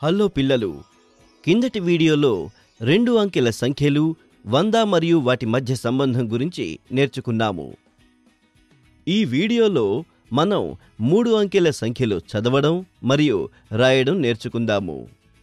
hello పిల్లలు కిందటి వీడియోలో రెండు అంకెల సంఖ్యలు వంద మరియు వాటి మధ్య సంబంధం గురించి నేర్చుకున్నాము ఈ వీడియోలో మనం మూడు అంకెల సంఖ్యలు చదవడం మరియు రాయడం నేర్చుకుందాము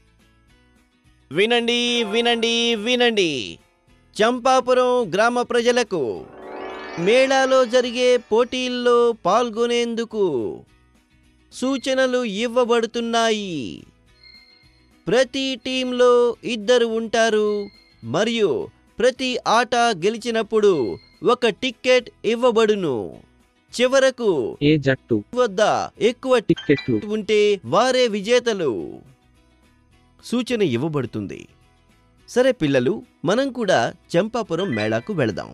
వినండి వినండి వినండి చంపాపురం గ్రామ ప్రజలకు మేళాలో జరిగే పోటీల్లో పాల్గొనేందుకు సూచనలు ఇవ్వబడుతున్నాయి ప్రతి టీంలో ఇద్దరు ఉంటారు మరియు ప్రతి ఆట గెలిచినప్పుడు ఒక టిక్కెట్ ఇవ్వబడును చివరకు ఏ జట్టు వద్ద ఎక్కువ టిక్కెట్లు టికెట్ ఉంటే వారే విజేతలు సూచన ఇవ్వబడుతుంది సరే పిల్లలు మనం కూడా చంపాపురం మేళాకు వెళదాం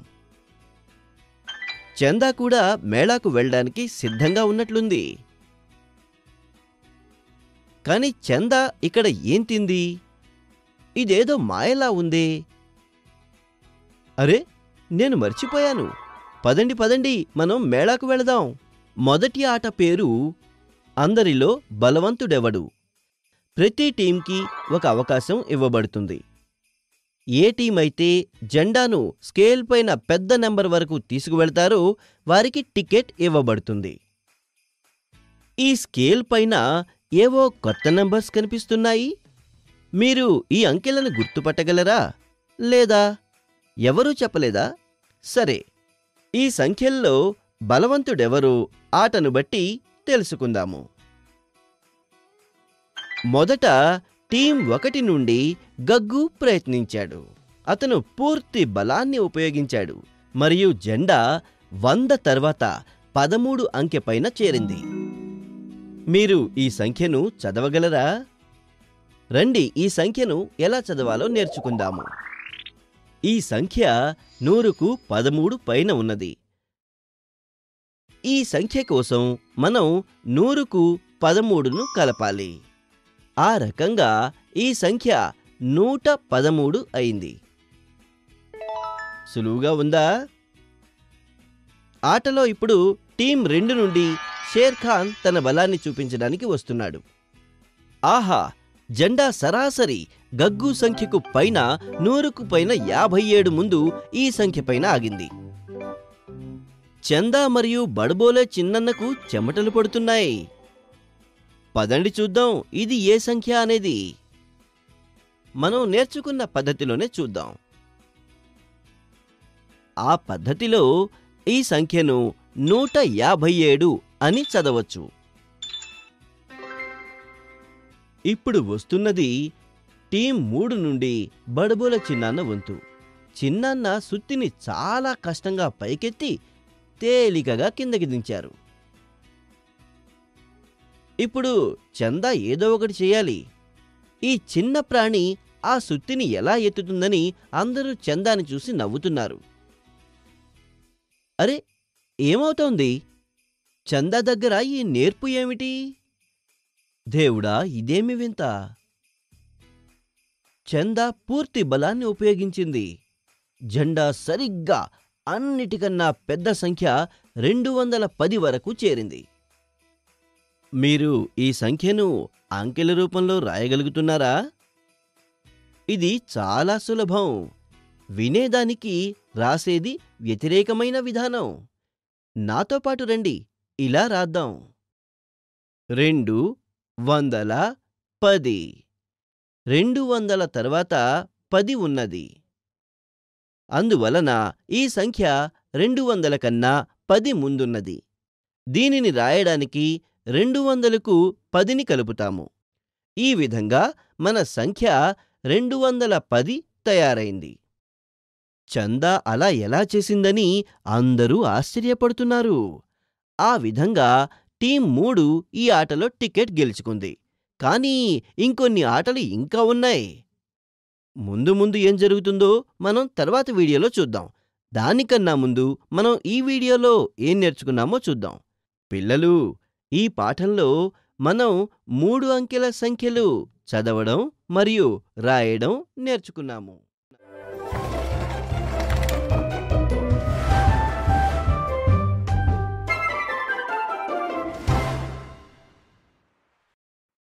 చందా కూడా మేళాకు వెళ్ళడానికి సిద్ధంగా ఉన్నట్లుంది కానీ చందా ఇక్కడ ఏం తింది ఇదేదో మాయలా ఉంది అరే నేను మర్చిపోయాను పదండి పదండి మనం మేళాకు వెళదాం మొదటి ఆట పేరు అందరిలో బలవంతుడెవడు ప్రతి టీంకి ఒక అవకాశం ఇవ్వబడుతుంది ఏ టీం అయితే జెండాను స్కేల్ పైన పెద్ద నెంబర్ వరకు తీసుకువెళ్తారో వారికి టికెట్ ఇవ్వబడుతుంది ఈ స్కేల్ పైన ఏవో కొత్త నంబర్స్ కనిపిస్తున్నాయి మీరు ఈ అంకెలను గుర్తుపట్టగలరా లేదా ఎవరూ చెప్పలేదా సరే ఈ సంఖ్యల్లో బలవంతుడెవరో ఆటను బట్టి తెలుసుకుందాము మొదట టీం ఒకటి నుండి గగ్గు ప్రయత్నించాడు అతను పూర్తి బలాన్ని ఉపయోగించాడు మరియు జెండా వంద తర్వాత పదమూడు అంకె పైన చేరింది మీరు ఈ సంఖ్యను చదవగలరా రండి ఈ సంఖ్యను ఎలా చదవాలో నేర్చుకుందాము ఈ సంఖ్య నూరుకు పదమూడు పైన ఉన్నది ఈ సంఖ్య కోసం మనం నూరుకు పదమూడును కలపాలి ఆ రకంగా ఈ సంఖ్య నూట పదమూడు అయింది సులువుగా ఉందా ఆటలో ఇప్పుడు టీం రెండు నుండి షేర్ ఖాన్ తన బలాన్ని చూపించడానికి వస్తున్నాడు ఆహా జెండా సరాసరి గగ్గు సంఖ్యకు పైన నూరుకు పైన యాభై ఏడు ముందు ఈ సంఖ్య పైన ఆగింది చందా మరియు బడబోలే చిన్నన్నకు చెమటలు పడుతున్నాయి పదండి చూద్దాం ఇది ఏ సంఖ్య అనేది మనం నేర్చుకున్న పద్ధతిలోనే చూద్దాం ఆ పద్ధతిలో ఈ సంఖ్యను నూట యాభై ఏడు అని చదవచ్చు ఇప్పుడు వస్తున్నది టీం మూడు నుండి బడబోల చిన్నాన్న వంతు చిన్నాన్న సుత్తిని చాలా కష్టంగా పైకెత్తి తేలికగా కిందకి దించారు ఇప్పుడు చందా ఏదో ఒకటి చేయాలి ఈ చిన్న ప్రాణి ఆ సుత్తిని ఎలా ఎత్తుతుందని అందరూ చందాని చూసి నవ్వుతున్నారు అరే ఏమవుతోంది చందా దగ్గర ఈ నేర్పు ఏమిటి దేవుడా ఇదేమి వింత చందా పూర్తి బలాన్ని ఉపయోగించింది జెండా సరిగ్గా అన్నిటికన్నా పెద్ద సంఖ్య రెండు వందల పది వరకు చేరింది మీరు ఈ సంఖ్యను అంకెల రూపంలో రాయగలుగుతున్నారా ఇది చాలా సులభం వినేదానికి రాసేది వ్యతిరేకమైన విధానం నాతో పాటు రండి ఇలా రాద్దాం రెండు వందల పది రెండు వందల తర్వాత పది ఉన్నది అందువలన ఈ సంఖ్య రెండు వందల కన్నా పది ముందున్నది దీనిని రాయడానికి రెండు వందలకు పదిని కలుపుతాము ఈ విధంగా మన సంఖ్య రెండు వందల పది తయారైంది చందా అలా ఎలా చేసిందని అందరూ ఆశ్చర్యపడుతున్నారు ఆ విధంగా టీం మూడు ఈ ఆటలో టికెట్ గెలుచుకుంది కానీ ఇంకొన్ని ఆటలు ఇంకా ఉన్నాయి ముందు ముందు ఏం జరుగుతుందో మనం తర్వాత వీడియోలో చూద్దాం దానికన్నా ముందు మనం ఈ వీడియోలో ఏం నేర్చుకున్నామో చూద్దాం పిల్లలు ఈ పాఠంలో మనం మూడు అంకెల సంఖ్యలు చదవడం మరియు రాయడం నేర్చుకున్నాము